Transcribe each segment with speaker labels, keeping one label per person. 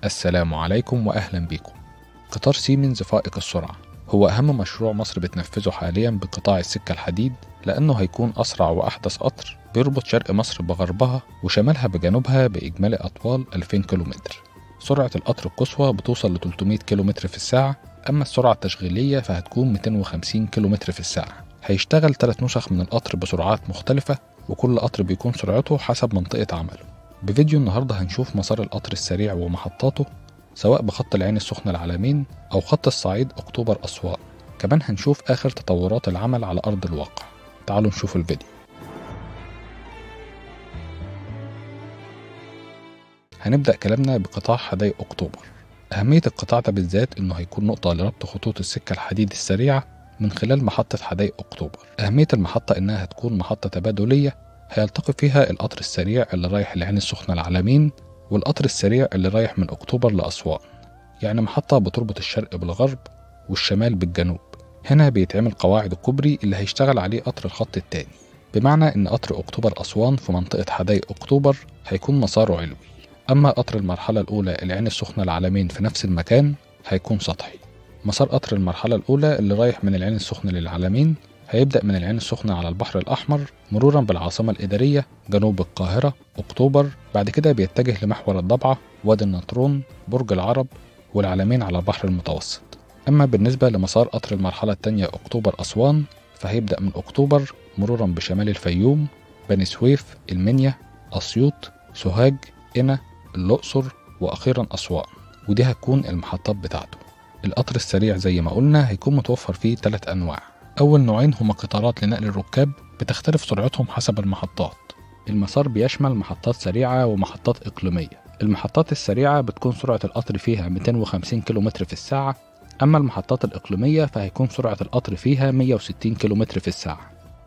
Speaker 1: السلام عليكم وأهلا بكم قطار سيمنز فائق السرعة هو أهم مشروع مصر بتنفذه حاليا بقطاع السكة الحديد لأنه هيكون أسرع وأحدث قطر بيربط شرق مصر بغربها وشمالها بجنوبها بإجمالي أطوال 2000 كيلومتر سرعة القطر القصوى بتوصل ل 300 كيلومتر في الساعة أما السرعة التشغيلية فهتكون 250 كيلومتر في الساعة هيشتغل ثلاث نسخ من القطر بسرعات مختلفة وكل قطر بيكون سرعته حسب منطقة عمله بفيديو النهاردة هنشوف مسار القطر السريع ومحطاته سواء بخط العين السخنة العلمين أو خط الصعيد أكتوبر أسوان كمان هنشوف آخر تطورات العمل على أرض الواقع تعالوا نشوف الفيديو هنبدأ كلامنا بقطاع حدائق أكتوبر أهمية القطاع ده بالذات إنه هيكون نقطة لربط خطوط السكة الحديد السريعة من خلال محطة حدائق أكتوبر أهمية المحطة إنها هتكون محطة تبادلية هيلتقي فيها القطر السريع اللي رايح لعين السخنة العلمين والقطر السريع اللي رايح من أكتوبر لأسوان يعني محطة بتربط الشرق بالغرب والشمال بالجنوب هنا بيتعمل قواعد الكوبري اللي هيشتغل عليه قطر الخط التاني بمعنى إن قطر أكتوبر أسوان في منطقة حدائق أكتوبر هيكون مساره علوي أما قطر المرحلة الأولى العين السخنة العلمين في نفس المكان هيكون سطحي مسار قطر المرحلة الأولى اللي رايح من العين السخنة للعلمين هيبدأ من العين السخنة على البحر الأحمر مرورا بالعاصمة الإدارية جنوب القاهرة أكتوبر بعد كده بيتجه لمحور الضبعة وادي النطرون برج العرب والعلمين على البحر المتوسط أما بالنسبة لمسار قطر المرحلة الثانية أكتوبر أسوان فهيبدأ من أكتوبر مرورا بشمال الفيوم بني سويف المنيا أسيوط سوهاج قنا الأقصر وأخيرا أسوان ودي هتكون المحطات بتاعته القطر السريع زي ما قلنا هيكون متوفر فيه ثلاث أنواع أول نوعين هما قطارات لنقل الركاب بتختلف سرعتهم حسب المحطات المسار بيشمل محطات سريعة ومحطات إقليمية المحطات السريعة بتكون سرعة القطر فيها 250 كم في الساعة أما المحطات الإقليمية فهيكون سرعة القطر فيها 160 كم في الساعة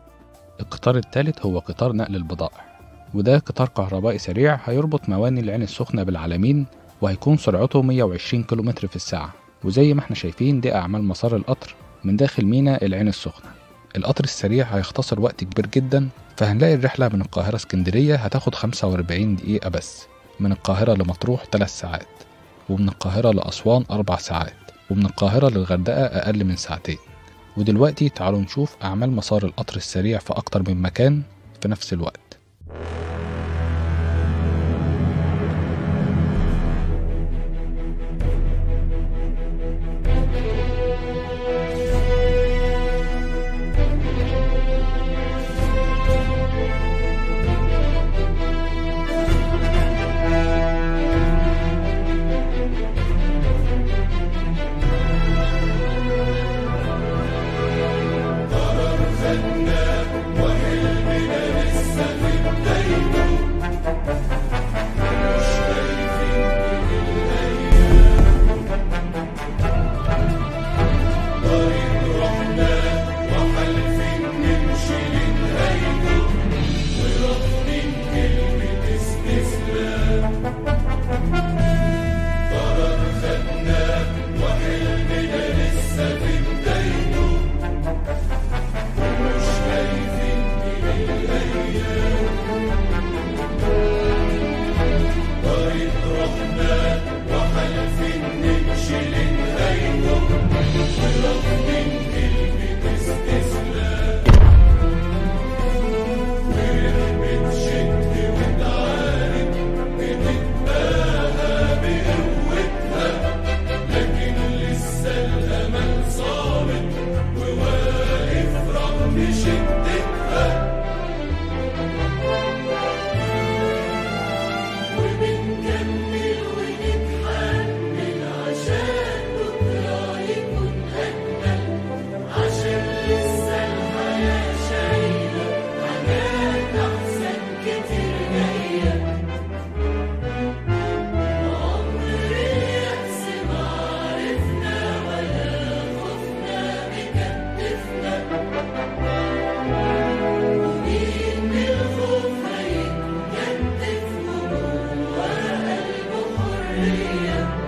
Speaker 1: القطار الثالث هو قطار نقل البضائع وده قطار كهربائي سريع هيربط مواني العين السخنة بالعلمين وهيكون سرعته 120 كم في الساعة وزي ما احنا شايفين دي أعمال مسار القطر من داخل ميناء العين السخنة القطر السريع هيختصر وقت كبير جدا فهنلاقي الرحلة من القاهرة اسكندرية هتاخد 45 دقيقة بس من القاهرة لمطروح 3 ساعات ومن القاهرة لأسوان 4 ساعات ومن القاهرة للغردقة أقل من ساعتين ودلوقتي تعالوا نشوف أعمال مسار القطر السريع في أكتر من مكان في نفس الوقت
Speaker 2: Yeah.